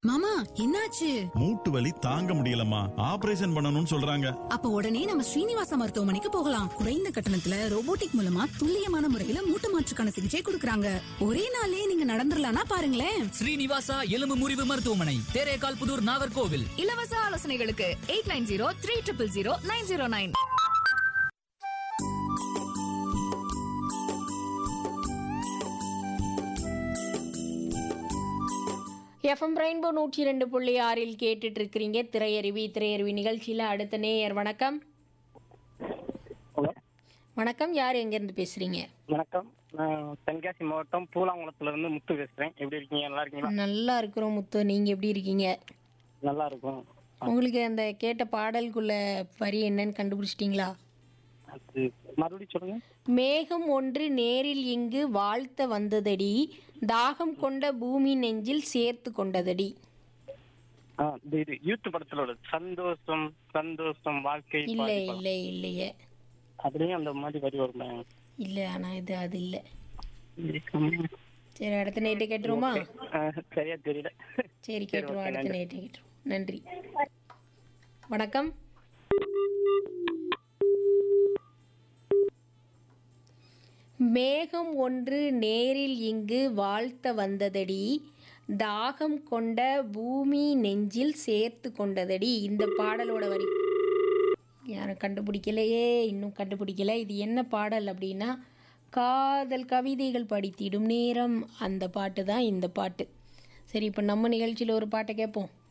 மாமா என்னாச்சு மூட்டு வலி தாங்க முடியலம்மா ஆபரேஷன் பண்ணணும்னு சொல்றாங்க அப்ப உடனே நம்ம ஸ்ரீனிவாச மருத்துவமனைக்கு போகலாம் குறைந்த கட்டணத்துல ரோபோட்டிக் மூலமா துல்லியமான முறையில மூட்டு மாற்றுக்கான சிகிச்சை கொடுக்கறாங்க ஒரே நாளே நீங்க நடந்துடலாம்னா பாருங்களேன் ஸ்ரீனிவாசா எலும்பு முறிவு மருத்துவமனை தேரேகால் புதூர் நாகர்கோவில் இலவச ஆலோசனைகளுக்கு eight nine zero three triple zero nine zero nine FM rainbow நூற்றி ரெண்டு புள்ளி ஆறில் கேட்டுட்டு இருக்கிறீங்க திரையருவி திரையருவி நிகழ்ச்சியில் அடுத்த நேயர் வணக்கம் ஹலோ வணக்கம் யார் எங்கேருந்து பேசுகிறீங்க வணக்கம் நான் தென்காசி மாவட்டம் பூலாங்குளத்துல இருந்து முத்து பேசுறேன் எப்படி இருக்கீங்க நல்லா இருக்கீங்களா நல்லா இருக்கிறோம் முத்து நீங்கள் எப்படி இருக்கீங்க நல்லா இருக்கும் உங்களுக்கு அந்த கேட்ட பாடலுக்குள்ள வரி என்னன்னு கண்டுபிடிச்சிட்டிங்களா அது மறுபடியும் சொல்லுங்க மேகம் ஒன்று நேரில் இங்கு வாழ்த்த வந்ததடி தாகம் கொண்ட பூமி நெஞ்சில் சேர்த்து கொண்டதடி ஆ இது இது யூத் படத்துல உள்ளது சந்தோஷம் சந்தோஷம் வாழ்க்கை இல்லை பாதி படம். இல்லை இல்லையே அதுலயும் அந்த மாதிரி வரி வருமே இல்லை ஆனால் இது அது இல்லை ம். சரி அடுத்த நைட்டு கேட்டுருவோமா ஆ, சரியா தெரியல சரி கேட்டுருவோம் okay, அடுத்த நைட்டு கேட்டுருவோம் நன்றி வணக்கம் மேகம் ஒன்று நேரில் இங்கு வாழ்த்த வந்ததடி தாகம் கொண்ட பூமி நெஞ்சில் சேர்த்து கொண்டதடி இந்த பாடலோட வரி யாரும் கண்டுபிடிக்கலையே இன்னும் கண்டுபிடிக்கல இது என்ன பாடல் அப்படின்னா காதல் கவிதைகள் படித்திடும் நேரம் அந்த பாட்டு தான் இந்த பாட்டு சரி இப்போ நம்ம நிகழ்ச்சியில் ஒரு பாட்டை கேட்போம்